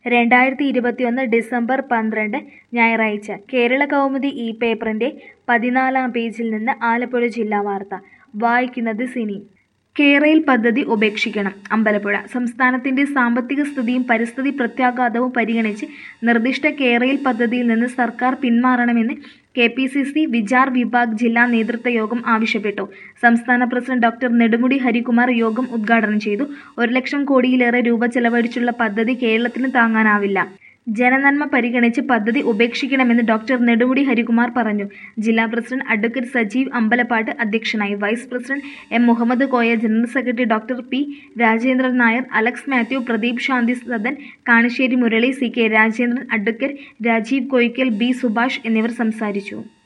രണ്ടായിരത്തി ഇരുപത്തിയൊന്ന് ഡിസംബർ പന്ത്രണ്ട് ഞായറാഴ്ച കേരള കൗമുദി ഈ പേപ്പറിന്റെ പതിനാലാം പേജിൽ നിന്ന് ആലപ്പുഴ ജില്ലാ വാർത്ത വായിക്കുന്നത് സിനി കേരയിൽ പദ്ധതി ഉപേക്ഷിക്കണം അമ്പലപ്പുഴ സംസ്ഥാനത്തിന്റെ സാമ്പത്തിക സ്ഥിതിയും പരിസ്ഥിതി പ്രത്യാഘാതവും പരിഗണിച്ച് നിർദ്ദിഷ്ട കേരയിൽ പദ്ധതിയിൽ നിന്ന് സർക്കാർ പിന്മാറണമെന്ന് K P C C Vichar Vibhag ജില്ലാ നേതൃത്വ യോഗം ആവശ്യപ്പെട്ടു സംസ്ഥാന പ്രസിഡന്റ് ഡോക്ടർ നെടുമുടി ഹരികുമാർ യോഗം ഉദ്ഘാടനം ചെയ്തു ഒരു ലക്ഷം കോടിയിലേറെ രൂപ ചെലവഴിച്ചുള്ള പദ്ധതി കേരളത്തിന് താങ്ങാനാവില്ല ജനനന്മ പരിഗണിച്ച് പദ്ധതി ഉപേക്ഷിക്കണമെന്ന് ഡോക്ടർ നെടുമുടി ഹരികുമാർ പറഞ്ഞു ജില്ലാ പ്രസിഡന്റ് അഡ്വക്കേറ്റ് സജീവ് അമ്പലപ്പാട്ട് അധ്യക്ഷനായി vice president M Muhammad Koya general secretary doctor P Rajendran Nair Alex Mathew Pradeep Shanthi Sadan Kanissery Murali C K Rajendran advocate Rajeev Koyickal B Subhash എന്നിവർ സംസാരിച്ചു